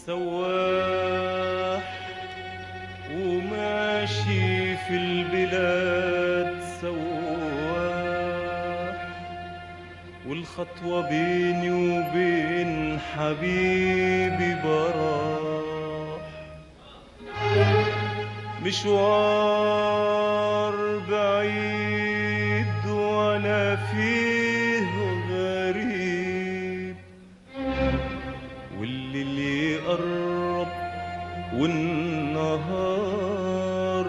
سواح وماشي في البلاد سواح والخطوة بيني وبين حبيبي براح مشوار بعيد وانا فيه غريب والليل يقرب والنهار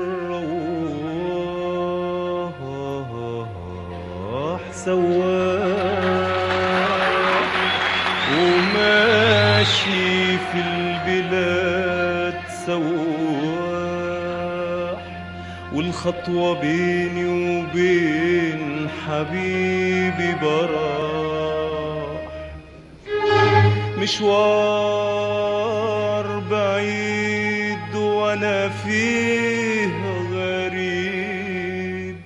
رواح سواح وماشي في البلاد سواح والخطوة بيني وبين حبيبي براح مشوار بعيد وانا فيه غريب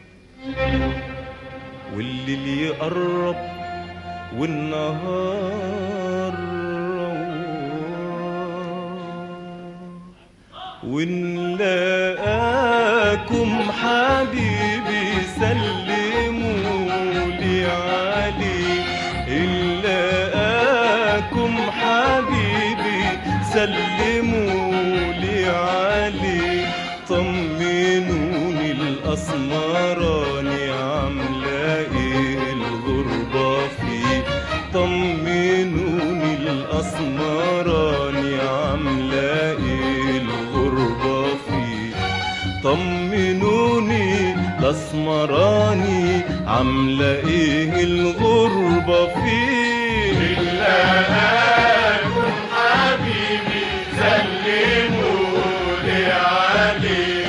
والليل يقرب والنهار رواح ونلاقاكم حبيبي سلموا لي عليه نلاقاكم حبيبي سلموا لي عليه طمنوني الأسمراني عاملة ايه الغربة فيه طمنوني الأسمراني عاملة ايه الغربة فيه طمنوني الاسمراني عامله ايه الغربه فيه لقاكم حبيبي سلموا لي عليه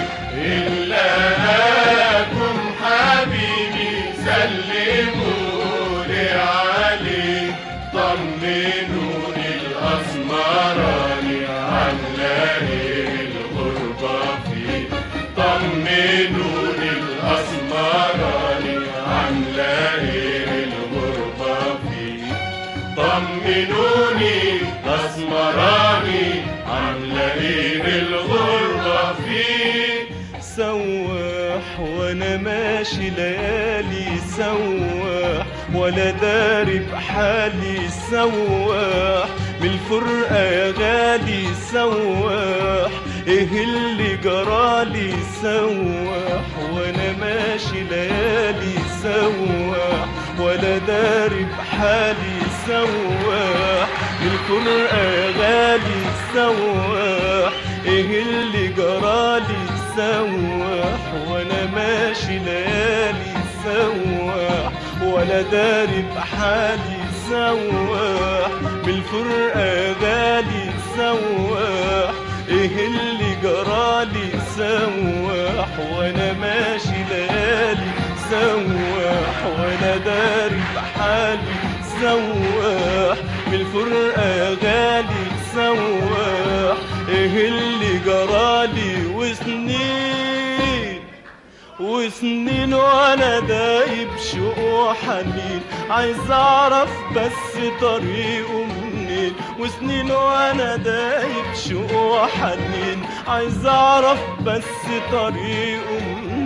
لقاكم حبيبي سلموا لي عليه طمنوني الاسمراني عامله ايه الغربه فيه طمنوني الاسمراني عامله ايه الغربه فيه طمنوني الاسمراني عامله ايه الغربه فيه سواح وانا ماشي ليالي سواح ولا داري بحالي سواح من الفرقة يا غالي سواح ايه اللي جرالي سواح وانا ماشي ليالي سواح ولا داري بحالي سواح من الفرقة يا غالي سواح ايه اللي جرالي سواح وانا ماشي ليالي سواح ولا داري بحالي سواح بالفرقة يا غالي سواح ايه اللي جرالي سواح وانا ماشي ليالي سواح وانا داري بحالي سواح بالفرقة يا غالي سواح ايه اللي جرالي وسنين وسنين وانا دايب شوق وحنين عايز اعرف بس طريقه منين وسنين وانا دايب شوق وحنين عايز اعرف بس طريقه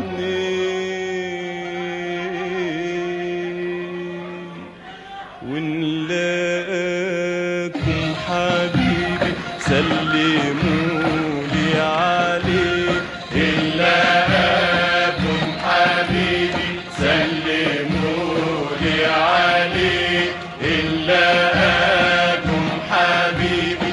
منين ونلاقاكم حبيبي سلموا لي عليه لقاكم حبيبي سلموا لي عليه لقاكم حبيبي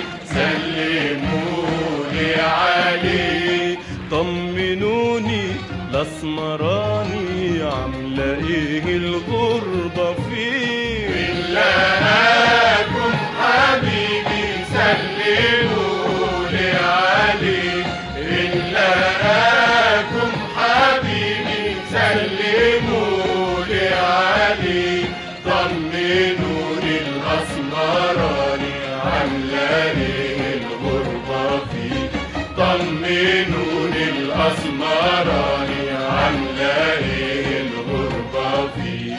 سلموا لي عليه طمنوني الاسمراني عامله ايه الغربه فيه لقاكم حبيبي سلموا لي عليه لقاكم حبيبي سلموا لي عليه طمنوني الاسمراني عامله ايه الغربه فيه طمنوني الاسمراني عامله ايه الغربه فيه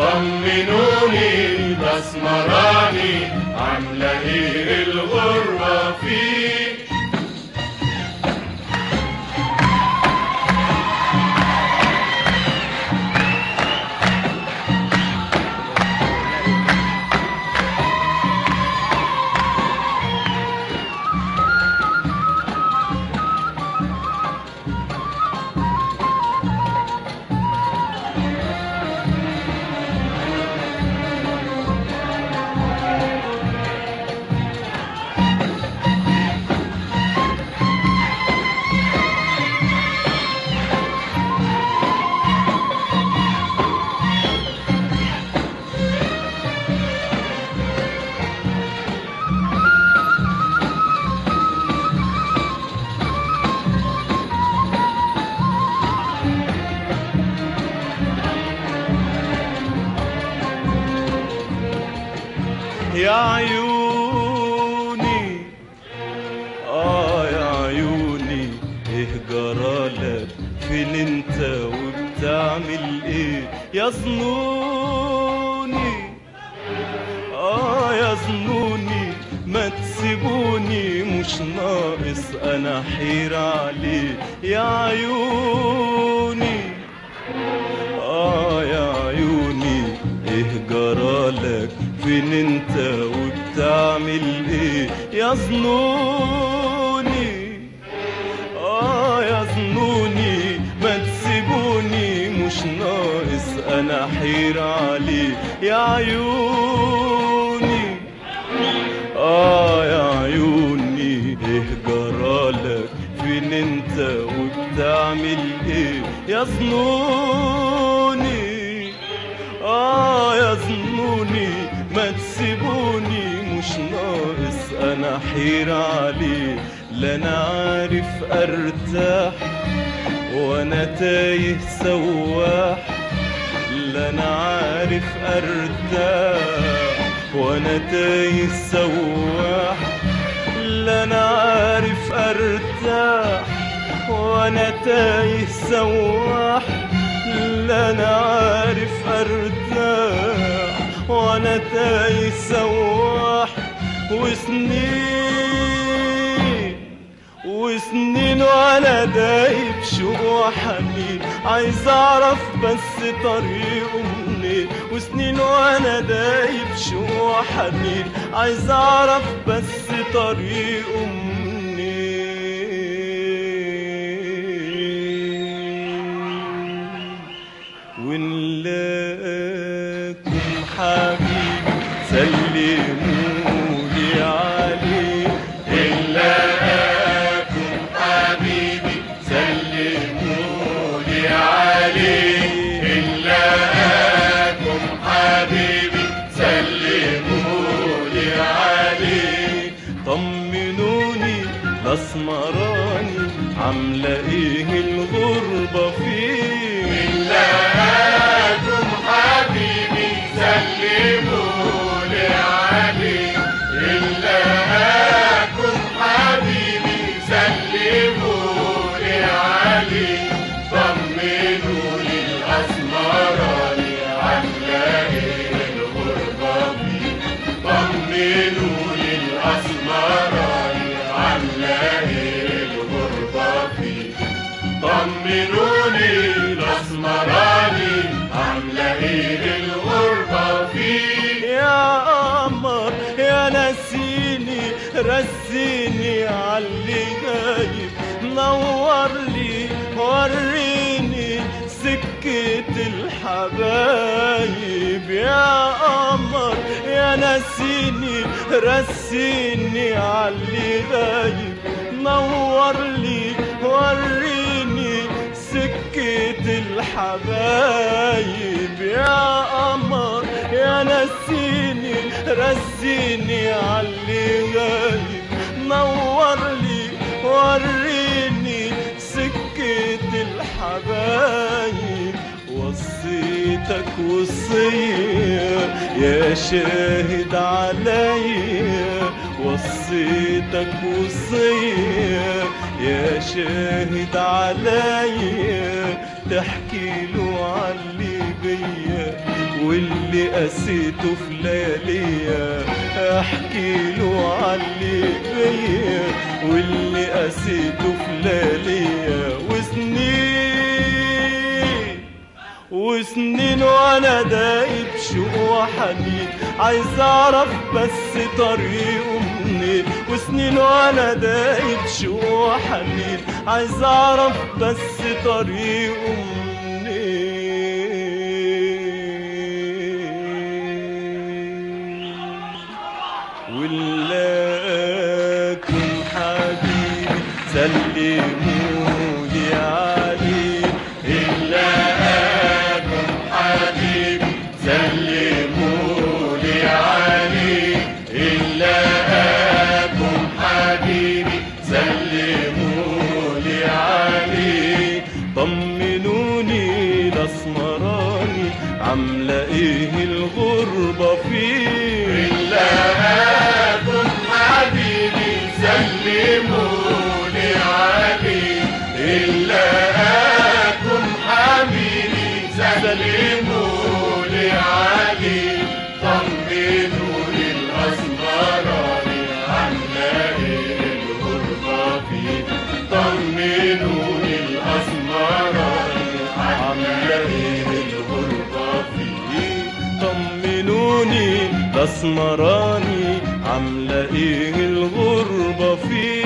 طمنوني الاسمراني عامله ايه الغربه عيوني اه يا عيوني ايه جرالك فين انت وبتعمل ايه يا ظنوني اه يا ظنوني ما تسيبوني مش ناقص انا حير عليه يا عيوني اه يا عيوني ايه جرالك فين انت وبتعمل ايه يا ظنوني اه يا ظنوني ما تسيبوني مش ناقص انا حير عليه يا عيوني اه يا عيوني ايه جرالك فين انت وبتعمل ايه يا ظنوني اه يا ظنوني ما تسيبوني مش ناقص انا حير عليه لا انا عارف ارتاح وانا تايه سواح لا انا عارف ارتاح وانا تايه سواح لا انا عارف ارتاح وانا تايه سواح لا انا عارف ارتاح وانا تايه سواح وسنين وسنين وانا دايب شوق وحنين عايز اعرف بس طريقه منين وسنين وانا دايب شوق وحنين عايز اعرف بس طريقه منين ونلاقيكم حبيبي سلمولي عليه إلاكم حبيبي سلمولي عليه إلاكم حبيبي سلمولي عليه طمنوني الاسمراني عامله ايه الغربه فيه إلاكم حبيبي سلمولي عليه إلاكم حبيبي سلمولي عليه طمنوني الأسمراني عاملة إيه الغربة فيه طمنوني الأسمراني عاملة إيه الغربة فيه طمنوني الاسمراني عامله ايه الغربه فيه يا قمر يا نسيني رسيني عاللي جايب نور لي وريني سكة الحبايب يا قمر يا نسيني رسيني عاللي غايب نور لي وريني سكة الحبايب يا قمر يا نسيني رسيني عاللي غايب نور لي وريني سكة الحبايب وصيتك وصية يا شاهد عليا وصيتك وصية يا شاهد عليا تحكي له علي بيا واللي قسيته في لياليا احكي له علي بيا واللي قسيته في لياليا وسنين وسنين وانا دايب شوق وحنين عايز اعرف بس طريقه منين وسنين وانا دايب شوق وحنين عايز اعرف بس طريقه منين ولاكم حبيبي سلمولي عليه إلاكم حبيبي سلمولي عليه إلاكم حبيبي سلمولي عليه طمنوني الاسمراني عامله ايه الغربه فيه إلاكم اسمراني عاملة ايه الغربة فيك